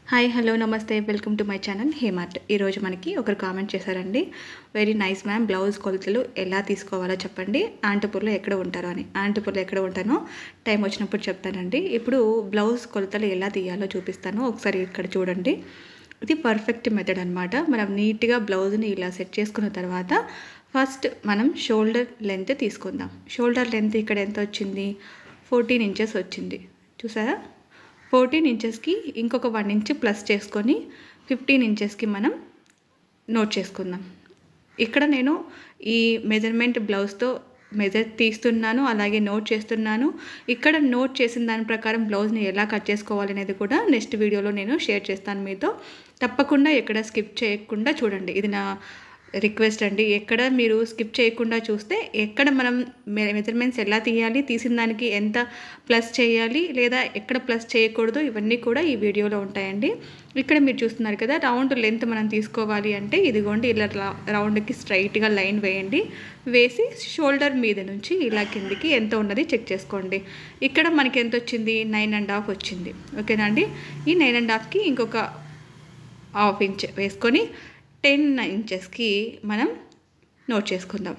hi hello నమస్తే welcome to my channel హేమార్ట్ ఈరోజు మనకి ఒకరు కామెంట్ చేశారండి వెరీ నైస్ మ్యామ్ బ్లౌజ్ కొలతలు ఎలా తీసుకోవాలో చెప్పండి ఆంటపూర్లో ఎక్కడ ఉంటారో అని ఆంటపూర్లో ఎక్కడ ఉంటానో టైం వచ్చినప్పుడు చెప్తానండి ఇప్పుడు బ్లౌజ్ కొలతలు ఎలా తీయాలో చూపిస్తాను ఒకసారి ఇక్కడ చూడండి ఇది పర్ఫెక్ట్ మెథడ్ అనమాట మనం నీట్గా బ్లౌజ్ని ఇలా సెట్ చేసుకున్న తర్వాత ఫస్ట్ మనం షోల్డర్ లెంత్ తీసుకుందాం షోల్డర్ లెంత్ ఇక్కడ ఎంత వచ్చింది ఫోర్టీన్ ఇంచెస్ వచ్చింది చూసారా ఫోర్టీన్ ఇంచెస్కి ఇంకొక వన్ ఇంచ్ ప్లస్ చేసుకొని ఫిఫ్టీన్ ఇంచెస్కి మనం నోట్ చేసుకుందాం ఇక్కడ నేను ఈ మెజర్మెంట్ బ్లౌజ్తో మెజర్ తీస్తున్నాను అలాగే నోట్ చేస్తున్నాను ఇక్కడ నోట్ చేసిన దాని ప్రకారం బ్లౌజ్ని ఎలా కట్ చేసుకోవాలి అనేది కూడా నెక్స్ట్ వీడియోలో నేను షేర్ చేస్తాను మీతో తప్పకుండా ఎక్కడ స్కిప్ చేయకుండా చూడండి ఇది నా రిక్వెస్ట్ అండి ఎక్కడ మీరు స్కిప్ చేయకుండా చూస్తే ఎక్కడ మనం మెజర్మెంట్స్ ఎలా తీయాలి తీసిన దానికి ఎంత ప్లస్ చేయాలి లేదా ఎక్కడ ప్లస్ చేయకూడదు ఇవన్నీ కూడా ఈ వీడియోలో ఉంటాయండి ఇక్కడ మీరు చూస్తున్నారు కదా రౌండ్ లెంత్ మనం తీసుకోవాలి అంటే ఇదిగోండి ఇలా రౌండ్కి స్ట్రైట్గా లైన్ వేయండి వేసి షోల్డర్ మీద నుంచి ఇలా కిందికి ఎంత ఉన్నది చెక్ చేసుకోండి ఇక్కడ మనకి ఎంత వచ్చింది నైన్ అండ్ హాఫ్ వచ్చింది ఓకేనా అండి ఈ నైన్ అండ్ హాఫ్కి ఇంకొక హాఫ్ ఇంచ్ వేసుకొని టెన్ ఇంచెస్కి మనం నోట్ చేసుకుందాం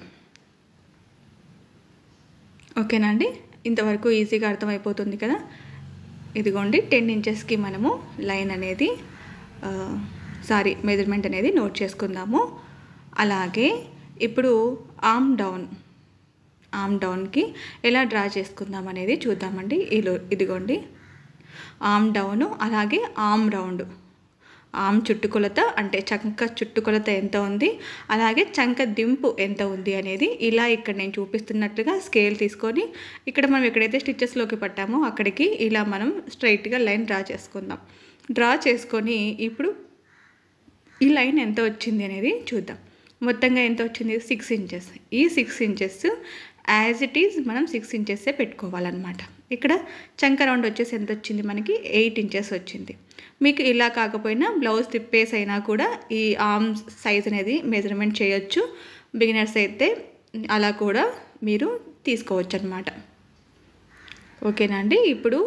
ఓకేనా అండి ఇంతవరకు ఈజీగా అర్థమైపోతుంది కదా ఇదిగోండి టెన్ ఇంచెస్కి మనము లైన్ అనేది సారీ మెజర్మెంట్ అనేది నోట్ చేసుకుందాము అలాగే ఇప్పుడు ఆమ్ డౌన్ ఆమ్ డౌన్కి ఎలా డ్రా చేసుకుందాం అనేది చూద్దామండి ఇలో ఇదిగోండి ఆమ్ డౌను అలాగే ఆమ్ రౌండ్ ఆమ్ చుట్టుకొలత అంటే చంక చుట్టుకొలత ఎంత ఉంది అలాగే చంక దింపు ఎంత ఉంది అనేది ఇలా ఇక్కడ నేను చూపిస్తున్నట్లుగా స్కేల్ తీసుకొని ఇక్కడ మనం ఎక్కడైతే స్టిచ్చెస్లోకి పట్టామో అక్కడికి ఇలా మనం స్ట్రైట్గా లైన్ డ్రా చేసుకుందాం డ్రా చేసుకొని ఇప్పుడు ఈ లైన్ ఎంత వచ్చింది అనేది చూద్దాం మొత్తంగా ఎంత వచ్చింది సిక్స్ ఇంచెస్ ఈ six inches as it is మనం సిక్స్ ఇంచెస్సే పెట్టుకోవాలన్నమాట ఇక్కడ చంక రౌండ్ వచ్చేసి ఎంత వచ్చింది మనకి ఎయిట్ ఇంచెస్ వచ్చింది మీకు ఇలా కాకపోయినా బ్లౌజ్ తిప్పేసి అయినా కూడా ఈ ఆర్మ్ సైజ్ అనేది మెజర్మెంట్ చేయొచ్చు బిగినర్స్ అయితే అలా కూడా మీరు తీసుకోవచ్చు అనమాట ఓకేనా అండి ఇప్పుడు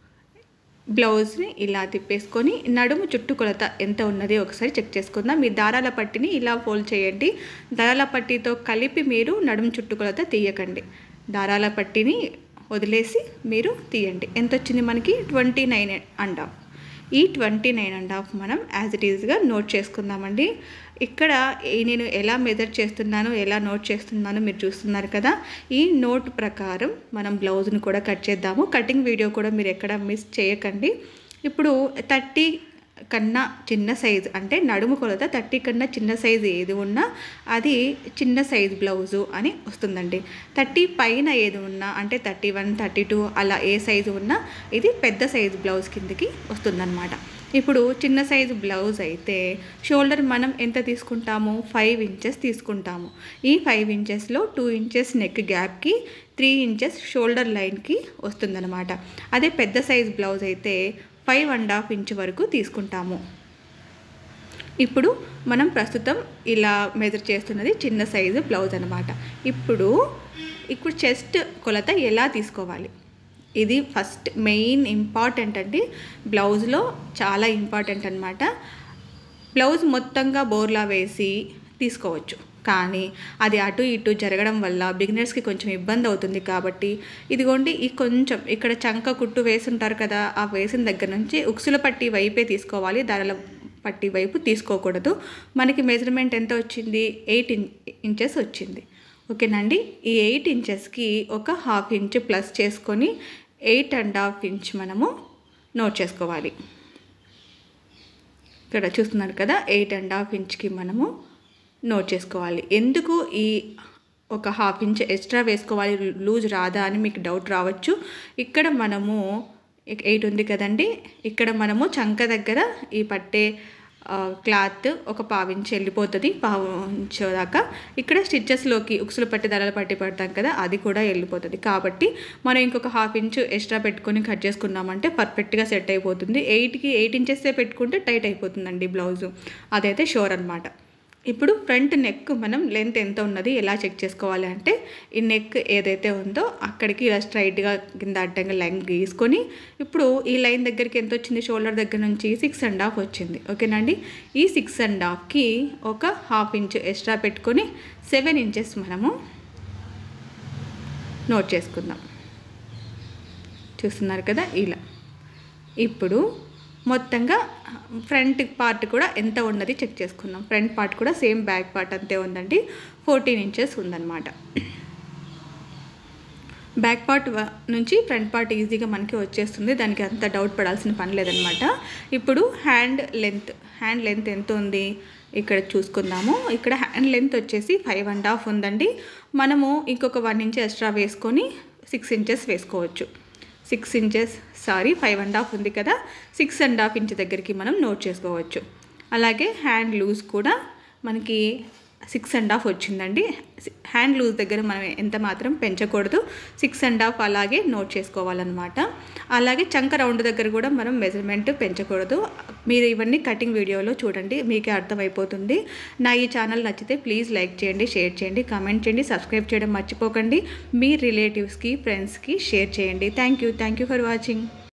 బ్లౌజ్ని ఇలా తిప్పేసుకొని నడుము చుట్టుకొలత ఎంత ఉన్నది ఒకసారి చెక్ చేసుకుందాం మీ దారాల పట్టిని ఇలా ఫోల్డ్ చేయండి దారాల పట్టితో కలిపి మీరు నడుము చుట్టుకొలత తీయకండి దారాల పట్టిని వదిలేసి మీరు తీయండి ఎంత వచ్చింది మనకి ట్వంటీ నైన్ అండ్ హాఫ్ ఈ ట్వంటీ నైన్ అండ్ హాఫ్ మనం యాజ్ ఇట్ ఈజ్గా నోట్ చేసుకుందామండి ఇక్కడ నేను ఎలా మెజర్ చేస్తున్నానో ఎలా నోట్ చేస్తున్నానో మీరు చూస్తున్నారు కదా ఈ నోట్ ప్రకారం మనం బ్లౌజ్ను కూడా కట్ చేద్దాము కటింగ్ వీడియో కూడా మీరు ఎక్కడ మిస్ చేయకండి ఇప్పుడు థర్టీ కన్నా చిన్న సైజు అంటే నడుము కొలత థర్టీ కన్నా చిన్న సైజు ఏది ఉన్నా అది చిన్న సైజు బ్లౌజు అని వస్తుందండి థర్టీ పైన ఏది ఉన్నా అంటే థర్టీ వన్ థర్టీ టూ అలా ఏ సైజు ఉన్నా ఇది పెద్ద సైజు బ్లౌజ్ కిందకి వస్తుందన్నమాట ఇప్పుడు చిన్న సైజు బ్లౌజ్ అయితే షోల్డర్ మనం ఎంత తీసుకుంటాము ఫైవ్ ఇంచెస్ తీసుకుంటాము ఈ ఫైవ్ ఇంచెస్లో టూ ఇంచెస్ నెక్ గ్యాప్కి త్రీ ఇంచెస్ షోల్డర్ లైన్కి వస్తుందన్నమాట అదే పెద్ద సైజు బ్లౌజ్ అయితే ఫైవ్ అండ్ హాఫ్ ఇంచ్ వరకు తీసుకుంటాము ఇప్పుడు మనం ప్రస్తుతం ఇలా మెజర్ చేస్తున్నది చిన్న సైజు బ్లౌజ్ అనమాట ఇప్పుడు ఇప్పుడు చెస్ట్ కొలత ఎలా తీసుకోవాలి ఇది ఫస్ట్ మెయిన్ ఇంపార్టెంట్ అండి బ్లౌజ్లో చాలా ఇంపార్టెంట్ అనమాట బ్లౌజ్ మొత్తంగా బోర్లా వేసి తీసుకోవచ్చు కానీ అది అటు ఇటు జరగడం వల్ల బిగినర్స్కి కొంచెం ఇబ్బంది అవుతుంది కాబట్టి ఇదిగోండి ఈ కొంచెం ఇక్కడ చంక కుట్టు వేసుంటారు కదా ఆ వేసిన దగ్గర నుంచి ఉక్సుల పట్టి వైపే తీసుకోవాలి ధరల పట్టి వైపు తీసుకోకూడదు మనకి మెజర్మెంట్ ఎంత వచ్చింది ఎయిట్ ఇంచెస్ వచ్చింది ఓకేనండి ఈ ఎయిట్ ఇంచెస్కి ఒక హాఫ్ ఇంచ్ ప్లస్ చేసుకొని ఎయిట్ అండ్ హాఫ్ ఇంచ్ మనము నోట్ చేసుకోవాలి ఇక్కడ చూస్తున్నారు కదా ఎయిట్ అండ్ హాఫ్ ఇంచ్కి మనము నోట్ చేసుకోవాలి ఎందుకు ఈ ఒక హాఫ్ ఇంచ్ ఎక్స్ట్రా వేసుకోవాలి లూజ్ రాదా అని మీకు డౌట్ రావచ్చు ఇక్కడ మనము ఎయిట్ ఉంది కదండి ఇక్కడ మనము చంక దగ్గర ఈ పట్టే క్లాత్ ఒక పావించి వెళ్ళిపోతుంది పావించే దాకా ఇక్కడ స్టిచ్చెస్లోకి ఉక్సులు పట్టి ధరలు పట్టి పెడతాం కదా అది కూడా వెళ్ళిపోతుంది కాబట్టి మనం ఇంకొక హాఫ్ ఇంచ్ ఎక్స్ట్రా పెట్టుకొని కట్ చేసుకున్నామంటే పర్ఫెక్ట్గా సెట్ అయిపోతుంది ఎయిట్కి ఎయిట్ ఇంచెస్సే పెట్టుకుంటే టైట్ అయిపోతుందండి బ్లౌజు అదైతే షోర్ అనమాట ఇప్పుడు ఫ్రంట్ నెక్ మనం లెంత్ ఎంత ఉన్నది ఎలా చెక్ చేసుకోవాలి అంటే ఈ నెక్ ఏదైతే ఉందో అక్కడికి ఇలా స్ట్రైట్గా కింద అడ్డంగా లైన్ గీసుకొని ఇప్పుడు ఈ లైన్ దగ్గరికి ఎంత వచ్చింది షోల్డర్ దగ్గర నుంచి సిక్స్ అండ్ హాఫ్ వచ్చింది ఓకేనండి ఈ సిక్స్ అండ్ హాఫ్కి ఒక హాఫ్ ఇంచ్ ఎక్స్ట్రా పెట్టుకొని సెవెన్ ఇంచెస్ మనము నోట్ చేసుకుందాం చూస్తున్నారు కదా ఇలా ఇప్పుడు మొత్తంగా ఫ్రంట్ పార్ట్ కూడా ఎంత ఉన్నది చెక్ చేసుకుందాం ఫ్రంట్ పార్ట్ కూడా సేమ్ బ్యాక్ పార్ట్ అంతే ఉందండి ఫోర్టీన్ ఇంచెస్ ఉందన్నమాట బ్యాక్ పార్ట్ వ- నుంచి ఫ్రంట్ పార్ట్ ఈజీగా మనకి వచ్చేస్తుంది దానికి అంత డౌట్ పడాల్సిన పని లేదనమాట ఇప్పుడు హ్యాండ్ లెంత్ హ్యాండ్ లెంత్ ఎంత ఉంది ఇక్కడ చూసుకుందాము ఇక్కడ హ్యాండ్ లెంత్ వచ్చేసి ఫైవ్ అండ్ హాఫ్ ఉందండి మనము ఇంకొక వన్ ఇంచ్ ఎక్స్ట్రా వేసుకొని సిక్స్ ఇంచెస్ వేసుకోవచ్చు six inches sorry five and half ఉంది కదా సిక్స్ అండ్ హాఫ్ ఇంచ్ దగ్గరికి మనం నోట్ చేసుకోవచ్చు అలాగే హ్యాండ్ లూజ్ కూడా మనకి సిక్స్ అండ్ హాఫ్ వచ్చిందండి హ్యాండ్ లూజ్ దగ్గర మనం ఎంత మాత్రం పెంచకూడదు సిక్స్ అండ్ హాఫ్ అలాగే నోట్ చేసుకోవాలన్నమాట అలాగే చంక రౌండ్ దగ్గర కూడా మనం మెజర్మెంట్ పెంచకూడదు మీరు ఇవన్నీ కటింగ్ వీడియోలో చూడండి మీకే అర్థమైపోతుంది నా ఈ ఛానల్ నచ్చితే ప్లీజ్ లైక్ చేయండి షేర్ చేయండి కామెంట్ చేయండి సబ్స్క్రైబ్ చేయడం మర్చిపోకండి మీ రిలేటివ్స్కి ఫ్రెండ్స్కి షేర్ చేయండి thank you thank you for watching